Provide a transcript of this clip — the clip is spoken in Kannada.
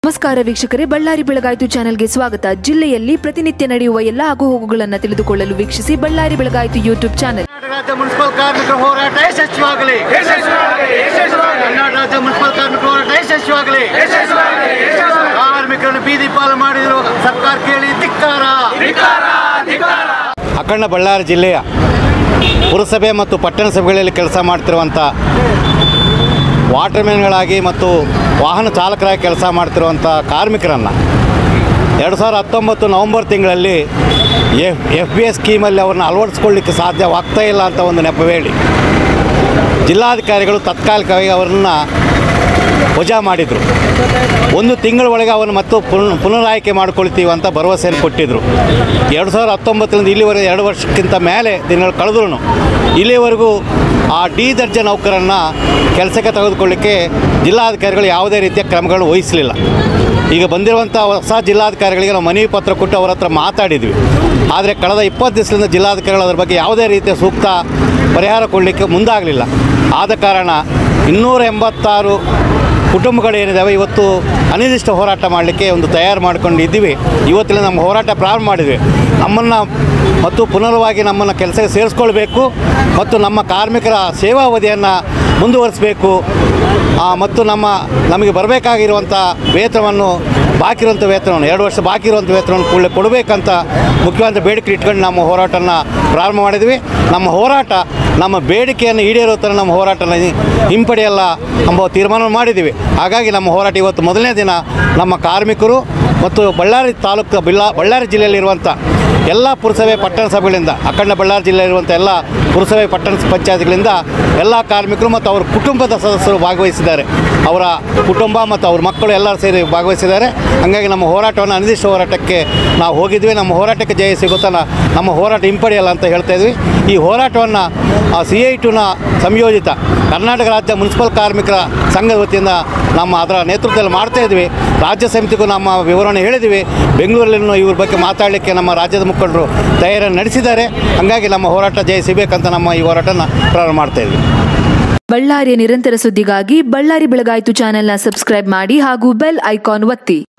ನಮಸ್ಕಾರ ವೀಕ್ಷಕರೇ ಬಳ್ಳಾರಿ ಬೆಳಗಾಯಿತು ಚಾನೆಲ್ಗೆ ಸ್ವಾಗತ ಜಿಲ್ಲೆಯಲ್ಲಿ ಪ್ರತಿನಿತ್ಯ ನಡೆಯುವ ಎಲ್ಲ ಆಗುಹೋಗುಗಳನ್ನು ತಿಳಿದುಕೊಳ್ಳಲು ವೀಕ್ಷಿಸಿ ಬಳ್ಳಾರಿ ಬೆಳಗಾಯಿತು ಯೂಟ್ಯೂಬ್ ಚಾನೆಲ್ ಕರ್ನಾಟಕ ರಾಜ್ಯ ಮುನ್ಸಿಪಲ್ ಕಾರ್ಮಿಕರ ಹೋರಾಟ ಯಶಸ್ವಿಯಾಗಲಿ ಕರ್ನಾಟಕ ರಾಜ್ಯ ಮುನ್ಸಿಪಲ್ ಕಾರ್ಮಿಕರ ಹೋರಾಟ ಯಶಸ್ವಿಯಾಗಲಿ ಕಾರ್ಮಿಕರನ್ನು ಬೀದಿ ಪಾಲು ಮಾಡಿದ್ರು ಸರ್ಕಾರ ಕೇಳಿ ಧಿಕ್ಕಾರ ಅಖಂಡ ಬಳ್ಳಾರಿ ಜಿಲ್ಲೆಯ ಪುರಸಭೆ ಮತ್ತು ಪಟ್ಟಣ ಸಭೆಗಳಲ್ಲಿ ಕೆಲಸ ಮಾಡ್ತಿರುವಂಥ ವಾಟರ್ಮ್ಯಾನ್ಗಳಾಗಿ ಮತ್ತು ವಾಹನ ಚಾಲಕರಾಗಿ ಕೆಲಸ ಮಾಡ್ತಿರುವಂಥ ಕಾರ್ಮಿಕರನ್ನು ಎರಡು ಸಾವಿರದ ಹತ್ತೊಂಬತ್ತು ನವಂಬರ್ ತಿಂಗಳಲ್ಲಿ ಎಫ್ ಎಫ್ ಬಿ ಎಸ್ ಸ್ಕೀಮಲ್ಲಿ ಅವ್ರನ್ನ ಅಳವಡಿಸ್ಕೊಳ್ಳಿಕ್ಕೆ ಸಾಧ್ಯವಾಗ್ತಾ ಇಲ್ಲ ಅಂತ ಒಂದು ನೆಪವೇಳಿ ಜಿಲ್ಲಾಧಿಕಾರಿಗಳು ತಾತ್ಕಾಲಿಕವಾಗಿ ಅವರನ್ನು ವಜಾ ಮಾಡಿದರು ಒಂದು ತಿಂಗಳ ಒಳಗೆ ಅವನು ಮತ್ತು ಪುನರ್ ಪುನರಾಯ್ಕೆ ಮಾಡ್ಕೊಳ್ತೀವಿ ಅಂತ ಭರವಸೆಯನ್ನು ಕೊಟ್ಟಿದ್ದರು ಎರಡು ಸಾವಿರದ ಹತ್ತೊಂಬತ್ತರಿಂದ ಇಲ್ಲಿವರೆಗೆ ಎರಡು ವರ್ಷಕ್ಕಿಂತ ಮೇಲೆ ದಿನಗಳು ಕಳೆದ್ರು ಇಲ್ಲಿವರೆಗೂ ಆ ಡಿ ದರ್ಜೆ ನೌಕರನ್ನು ಕೆಲಸಕ್ಕೆ ತೆಗೆದುಕೊಳ್ಳಿಕ್ಕೆ ಜಿಲ್ಲಾಧಿಕಾರಿಗಳು ಯಾವುದೇ ರೀತಿಯ ಕ್ರಮಗಳನ್ನು ವಹಿಸಲಿಲ್ಲ ಈಗ ಬಂದಿರುವಂಥ ಹೊಸ ಜಿಲ್ಲಾಧಿಕಾರಿಗಳಿಗೆ ನಾವು ಮನವಿ ಪತ್ರ ಕೊಟ್ಟು ಅವರ ಹತ್ರ ಮಾತಾಡಿದ್ವಿ ಆದರೆ ಕಳೆದ ಇಪ್ಪತ್ತು ದಿವಸದಿಂದ ಜಿಲ್ಲಾಧಿಕಾರಿಗಳು ಅದರ ಬಗ್ಗೆ ಯಾವುದೇ ರೀತಿಯ ಸೂಕ್ತ ಪರಿಹಾರ ಕೊಡಲಿಕ್ಕೆ ಮುಂದಾಗಲಿಲ್ಲ ಆದ ಕಾರಣ ಇನ್ನೂರ ಎಂಬತ್ತಾರು ಕುಟುಂಬಗಳೇನಿದ್ದಾವೆ ಇವತ್ತು ಅನಿರ್ದಿಷ್ಟ ಹೋರಾಟ ಮಾಡಲಿಕ್ಕೆ ಒಂದು ತಯಾರು ಮಾಡ್ಕೊಂಡು ಇದ್ದೀವಿ ಇವತ್ತಿನ ನಮ್ಮ ಹೋರಾಟ ಪ್ರಾರಂಭ ಮಾಡಿದ್ವಿ ನಮ್ಮನ್ನು ಮತ್ತು ಪುನರ್ವಾಗಿ ನಮ್ಮನ್ನು ಕೆಲಸಕ್ಕೆ ಸೇರಿಸ್ಕೊಳ್ಬೇಕು ಮತ್ತು ನಮ್ಮ ಕಾರ್ಮಿಕರ ಸೇವಾವಧಿಯನ್ನು ಮುಂದುವರಿಸಬೇಕು ಆ, ಮತ್ತು ನಮ್ಮ ನಮಗೆ ಬರಬೇಕಾಗಿರುವಂಥ ವೇತನವನ್ನು ಬಾಕಿ ಇರುವಂಥ ವೇತನವನ್ನು ಎರಡು ವರ್ಷ ಬಾಕಿ ಇರುವಂಥ ವೇತನವನ್ನು ಕೂಡಲೇ ಕೊಡಬೇಕಂತ ಮುಖ್ಯವಾದ ಬೇಡಿಕೆ ಇಟ್ಕೊಂಡು ನಮ್ಮ ಹೋರಾಟನ ಪ್ರಾರಂಭ ಮಾಡಿದ್ವಿ ನಮ್ಮ ಹೋರಾಟ ನಮ್ಮ ಬೇಡಿಕೆಯನ್ನು ಈಡೇರೋ ಥರ ನಮ್ಮ ಹೋರಾಟನ ಹಿ- ಹಿಂಪಡೆಯಲ್ಲ ಎಂಬ ತೀರ್ಮಾನ ಮಾಡಿದ್ದೀವಿ ಹಾಗಾಗಿ ನಮ್ಮ ಹೋರಾಟ ಇವತ್ತು ಮೊದಲನೇ ದಿನ ನಮ್ಮ ಕಾರ್ಮಿಕರು ಮತ್ತು ಬಳ್ಳಾರಿ ತಾಲೂಕು ಬಿಲ್ಲಾ ಬಳ್ಳಾರಿ ಜಿಲ್ಲೆಯಲ್ಲಿರುವಂಥ ಎಲ್ಲ ಪುರಸಭೆ ಪಟ್ಟಣ ಸಭೆಗಳಿಂದ ಅಖಂಡ ಬಳ್ಳಾರಿ ಜಿಲ್ಲೆಯಲ್ಲಿರುವಂಥ ಎಲ್ಲ ಪುರಸಭೆ ಪಟ್ಟಣ ಪಂಚಾಯತ್ಗಳಿಂದ ಎಲ್ಲ ಕಾರ್ಮಿಕರು ಮತ್ತು ಅವರ ಕುಟುಂಬದ ಸದಸ್ಯರು ಭಾಗವಹಿಸಿದ್ದಾರೆ ಅವರ ಕುಟುಂಬ ಮತ್ತು ಅವ್ರ ಮಕ್ಕಳು ಎಲ್ಲರೂ ಸೇರಿ ಭಾಗವಹಿಸಿದ್ದಾರೆ ಹಾಗಾಗಿ ನಮ್ಮ ಹೋರಾಟವನ್ನು ಅನಿರ್ದಿಷ್ಟ ಹೋರಾಟಕ್ಕೆ ನಾವು ಹೋಗಿದ್ವಿ ನಮ್ಮ ಹೋರಾಟಕ್ಕೆ ಜಯ ಸಿಗುತ್ತಾನ ನಮ್ಮ ಹೋರಾಟ ಹಿಂಪಡೆಯಲ್ಲ ಅಂತ ಹೇಳ್ತಾ ಇದ್ವಿ ಈ ಹೋರಾಟವನ್ನು ಸಿ ಐ ಟುನ ಸಂಯೋಜಿತ ಕರ್ನಾಟಕ ರಾಜ್ಯ ಮುನ್ಸಿಪಲ್ ಕಾರ್ಮಿಕರ ಸಂಘದ ವತಿಯಿಂದ ನಮ್ಮ ಅದರ ನೇತೃತ್ವದಲ್ಲಿ ಮಾಡ್ತಾ ಇದ್ವಿ ರಾಜ್ಯ ಸಮಿತಿಗೂ ನಮ್ಮ ವಿವರಣೆ ಹೇಳಿದ್ವಿ ಬೆಂಗಳೂರಲ್ಲಿನೂ ಇವ್ರ ಬಗ್ಗೆ ಮಾತಾಡಲಿಕ್ಕೆ ನಮ್ಮ ರಾಜ್ಯದ ಮುಖಂಡರು ತಯಾರಿ ನಡೆಸಿದ್ದಾರೆ ಹಾಗಾಗಿ ನಮ್ಮ ಹೋರಾಟ ಜಯ ಸಿಗಬೇಕಂತ ನಮ್ಮ ಈ ಹೋರಾಟನ ಪ್ರಾರಂಭ ಮಾಡ್ತಾ ಇದ್ವಿ ಬಳ್ಳಾರಿಯ ನಿರಂತರ ಸುದ್ದಿಗಾಗಿ ಬಳ್ಳಾರಿ ಬೆಳಗಾಯಿತು ಚಾನೆಲ್ನ ಸಬ್ಸ್ಕ್ರೈಬ್ ಮಾಡಿ ಹಾಗೂ ಬೆಲ್ ಐಕಾನ್ ಒತ್ತಿ